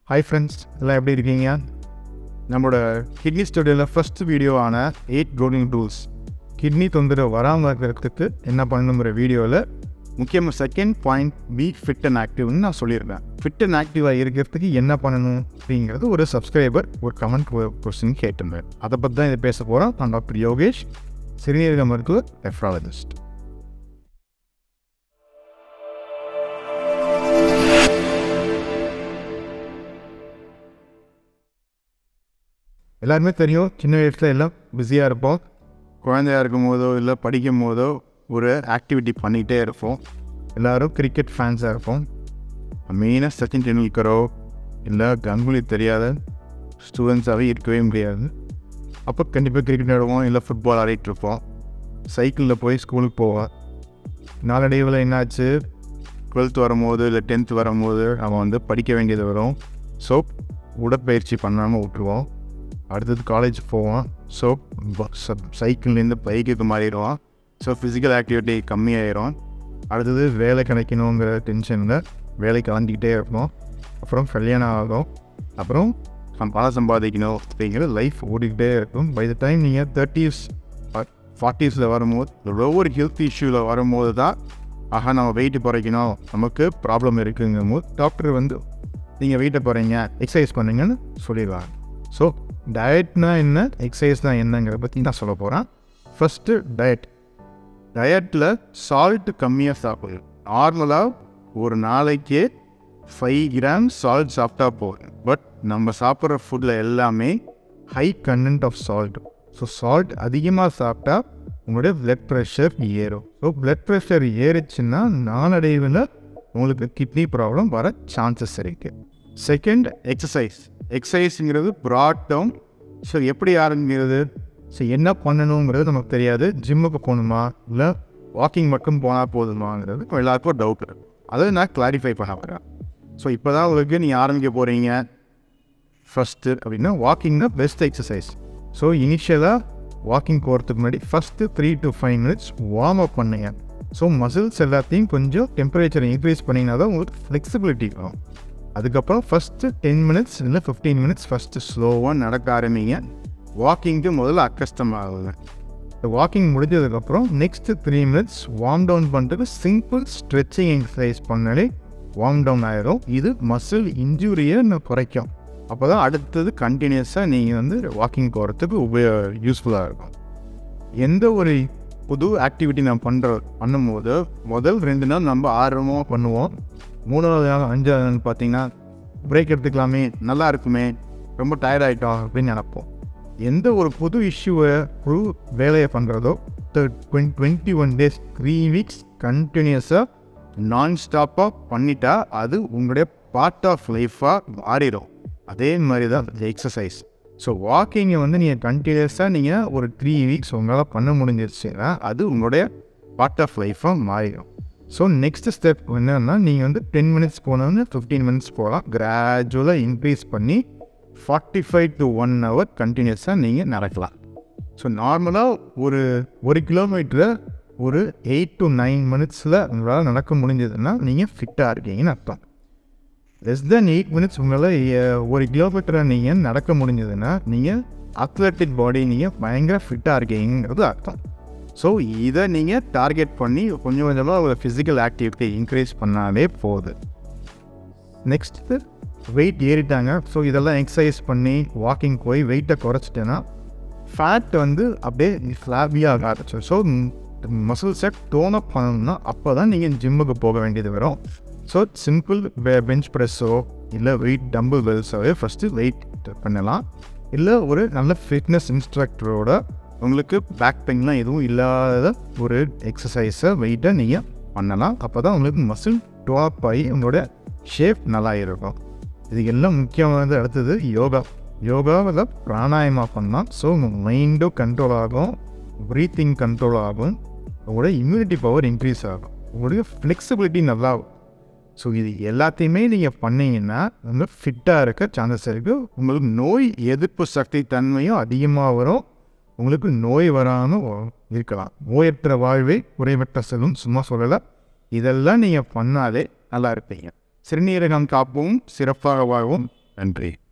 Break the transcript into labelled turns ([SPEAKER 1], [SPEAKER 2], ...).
[SPEAKER 1] hi friends எல்லாம் எப்படி இருக்கீங்க நம்மளோட கிட்னி ஸ்டுடியோவில் ஃபஸ்ட் வீடியோவான எயிட் க்ரோனிங் டூல்ஸ் கிட்னி தொந்தரவு வராமல் இருக்கிறதுக்கு என்ன பண்ணணுங்கிற வீடியோவில் முக்கியமாக second point B fit and ஆக்டிவ்னு நான் சொல்லியிருந்தேன் ஃபிட் அண்ட் ஆக்டிவாக இருக்கிறதுக்கு என்ன பண்ணணும் அப்படிங்கிறது ஒரு சப்ஸ்கிரைபர் ஒரு கமெண்ட் கொஸ்டின் கேட்டிருந்தேன் அதை பற்றி தான் இதை பேச போகிறோம் நான் டாக்டர் யோகேஷ் சிறுநீரக மருத்துவர் நெஃப்ராலஜிஸ்ட் எல்லாருமே தெரியும் சின்ன வயசில் எல்லாம் பிஸியாக இருப்போம் குழந்தையா இருக்கும் போதோ இல்லை படிக்கும் போதோ ஒரு ஆக்டிவிட்டி பண்ணிகிட்டே இருப்போம் எல்லோரும் கிரிக்கெட் ஃபேன்ஸாக இருப்போம் மெயினாக சச்சின் டெண்டுல்கரோ இல்லை கங்குலி தெரியாத ஸ்டூடெண்ட்ஸாகவே இருக்கவே முடியாது அப்போ கண்டிப்பாக கிரிக்கெட் ஆடுவோம் இல்லை ஃபுட்பால் ஆடிட்டு இருப்போம் சைக்கிளில் போய் ஸ்கூலுக்கு போவோம் நாளடைவில் என்னாச்சு டுவெல்த் வரும்போது இல்லை டென்த் வரும்போது அவன் வந்து படிக்க வேண்டியது வரும் ஸோ உடற்பயிற்சி பண்ணாமல் விட்டுருவோம் அடுத்தது காலேஜ் போவான் ஸோ சைக்கிள்லேருந்து பைக்குக்கு மாறிடுவான் ஸோ ஃபிசிக்கல் ஆக்டிவிட்டி கம்மியாயிரும் அடுத்தது வேலை கிடைக்கணுங்கிற டென்ஷனில் வேலை கலந்துக்கிட்டே இருப்போம் அப்புறம் கல்யாணம் ஆகும் அப்புறம் நம்ம பணம் சம்பாதிக்கணும் அப்படிங்கிற லைஃப் ஓடிக்கிட்டே இருக்கும் பை த டைம் நீங்கள் தேர்ட்டிஸ் ஃபார்ட்டிஸில் வரும்போது ஒவ்வொரு ஹெல்த் இஷ்யூவில் வரும்போது தான் ஆஹா நம்ம வெயிட் குறைக்கணும் நமக்கு ப்ராப்ளம் இருக்குங்கும் போது டாக்டர் வந்து நீங்கள் வெயிட்டை குறைங்க எக்ஸசைஸ் பண்ணுங்கன்னு சொல்லிடுவாங்க ஸோ டயட்னா என்ன எக்ஸசைஸ்னா என்னங்கிற பற்றி நான் சொல்ல போகிறேன் ஃபஸ்ட்டு டயட் டயட்டில் சால்ட்டு கம்மியாக சாப்பிடணும் நார்மலாக ஒரு நாளைக்கு ஃபைவ் கிராம் சால்ட் சாப்பிட்டா போதும் பட் நம்ம சாப்பிட்ற ஃபுட்டில் எல்லாமே high content of salt so salt அதிகமாக சாப்பிட்டா உங்களுடைய பிளட் ப்ரெஷர் ஏறும் ஸோ பிளட் ப்ரெஷர் ஏறிச்சுன்னா நாளடைவில் உங்களுக்கு கிட்னி ப்ராப்ளம் வர சான்சஸ் இருக்குது செகண்ட் எக்ஸசைஸ் எக்ஸசைஸுங்கிறது ப்ராட் டவுன் ஸோ எப்படி ஆரம்பிக்கிறது ஸோ என்ன பண்ணணுங்கிறது நமக்கு தெரியாது ஜிம்முக்கு போகணுமா இல்லை வாக்கிங் மட்டும் போனால் போதுமாங்கிறது எல்லாருக்கும் டவுட் இருக்குது அதை நான் கிளாரிஃபை பண்ண போகிறேன் ஸோ இப்போ தான் உங்களுக்கு நீங்கள் ஆரம்பிக்க போகிறீங்க ஃபஸ்ட்டு அப்படின்னா வாக்கிங் தான் பெஸ்ட் எக்ஸசைஸ் ஸோ இனிஷியலாக வாக்கிங் போகிறதுக்கு முன்னாடி first three to five minutes warm up பண்ணுங்க ஸோ மசில்ஸ் எல்லாத்தையும் கொஞ்சம் டெம்பரேச்சர் இன்க்ரீஸ் பண்ணிங்கன்னா தான் உங்களுக்கு ஃப்ளெக்சிபிலிட்டி வரும் அதுக்கப்புறம் ஃபஸ்ட்டு டென் மினிட்ஸ் இல்லை ஃபிஃப்டீன் மினிட்ஸ் ஃபஸ்ட்டு ஸ்லோவாக நடக்க ஆரம்பிங்க வாக்கிங்க்கு முதல்ல அக்கஸ்டம் ஆகுது வாக்கிங் முடிஞ்சதுக்கப்புறம் next three minutes warm down பண்ணுறதுக்கு சிம்பிள் ஸ்ட்ரெச்சிங் எக்ஸசைஸ் பண்ணாலே வார்ம் டவுன் ஆகிடும் இது மசில் இன்ஜுரியை குறைக்கும் அப்போ தான் அடுத்தது கண்டினியூஸாக நீங்கள் வந்து வாக்கிங் போகிறதுக்கு உபயோ யூஸ்ஃபுல்லாக இருக்கும் எந்த ஒரு புது ஆக்டிவிட்டி நான் பண்ணுற பண்ணும்போது முதல் ரெண்டு நாள் நம்ம ஆர்வமாக பண்ணுவோம் மூணாவது நாள் அஞ்சாவது நாள் பார்த்தீங்கன்னா பிரேக் எடுத்துக்கலாமே நல்லா இருக்குமே ரொம்ப டயர்ட் ஆகிட்டோம் அப்படின்னு நினப்போம் எந்த ஒரு புது இஷ்யூவை புது வேலையை பண்ணுறதோ twenty one days three weeks கண்டினியூஸாக நான் ஸ்டாப்பாக பண்ணிட்டா அது உங்களுடைய பார்ட் ஆஃப் லைஃபாக மாறிடும் அதே மாதிரி தான் எக்ஸசைஸ் ஸோ வாக்கிங்கை வந்து நீங்கள் கண்டினியூஸாக நீங்கள் ஒரு த்ரீ வீக்ஸ் உங்களால் பண்ண முடிஞ்சிருச்சுன்னா அது உங்களுடைய பார்ட் ஆஃப் லைஃபாக மாறிடும் ஸோ நெக்ஸ்ட் ஸ்டெப் என்னன்னா நீங்கள் வந்து டென் மினிட்ஸ் போனோன்னு ஃபிஃப்டீன் மினிட்ஸ் போகலாம் கிராஜுவலாக இன்க்ரீஸ் பண்ணி forty five to one hour கண்டினியூஸாக நீங்கள் நடக்கலாம் ஸோ நார்மலாக ஒரு ஒரு கிலோமீட்டரை ஒரு எயிட் டு நைன் மினிட்ஸில் உங்களால் நடக்க முடிஞ்சதுன்னா நீங்கள் ஃபிட்டாக இருக்கீங்கன்னு அர்த்தம் லெஸ் தென் எயிட் மினிட்ஸ் உங்களால் ஒரு கிலோமீட்டரை நீங்கள் நடக்க முடிஞ்சதுன்னா நீங்கள் அத்லட்டிக் பாடி நீங்கள் பயங்கர ஃபிட்டாக இருக்கீங்கிறது அர்த்தம் ஸோ இதை நீங்கள் டார்கெட் பண்ணி கொஞ்சம் கொஞ்சமாக ஒரு ஃபிசிக்கல் ஆக்டிவிட்டி இன்க்ரீஸ் பண்ணாலே போகுது நெக்ஸ்ட்டு வெயிட் ஏறிட்டாங்க ஸோ இதெல்லாம் எக்ஸசைஸ் பண்ணி வாக்கிங் போய் வெயிட்டை குறைச்சிட்டேன்னா ஃபேட் வந்து அப்படியே ஃப்ளாபியாக ஆரம்பிச்சு so muscle set tone up பண்ணணும்னா அப்போ தான் நீங்கள் ஜிம்முக்கு போக வேண்டியது வரும் ஸோ சிம்பிள் பெஞ்ச் ப்ரெஸ்ஸோ இல்லை வெயிட் டம்பிள் வெல்ஸோவே ஃபஸ்ட்டு வெயிட் பண்ணலாம் இல்லை ஒரு நல்ல ஃபிட்னஸ் இன்ஸ்ட்ரக்டரோட உங்களுக்கு பேக் பெயின்லாம் எதுவும் இல்லாத ஒரு எக்ஸசைஸை வெயிட்டை நீங்கள் பண்ணலாம் அப்போ தான் உங்களுக்கு மசில் டோப் ஆகி உங்களோட ஷேப் நல்லா இருக்கும் இது எல்லாம் முக்கியமானது அடுத்தது யோகா யோகாவில் பிராணாயமா பண்ணலாம் ஸோ உங்கள் மைண்டும் கண்ட்ரோல் ஆகும் ப்ரீத்திங் கண்ட்ரோல் ஆகும் உங்களோட இம்யூனிட்டி பவர் இன்க்ரீஸ் ஆகும் உங்களுடைய ஃப்ளெக்சிபிலிட்டி நல்லா ஸோ இது எல்லாத்தையுமே நீங்கள் பண்ணீங்கன்னா வந்து ஃபிட்டாக இருக்க சான்சஸ் இருக்குது உங்களுக்கு நோய் எதிர்ப்பு சக்தி தன்மையும் அதிகமாக வரும் உங்களுக்கு நோய் வராமல் இருக்கலாம் நோயற்ற வாழ்வே குறைவற்ற செல்லும் சும்மா சொல்லலை இதெல்லாம் நீங்கள் பண்ணாலே நல்லா இருப்பீங்க சிறுநீரகம் காப்பவும் சிறப்பாக வாழவும் நன்றி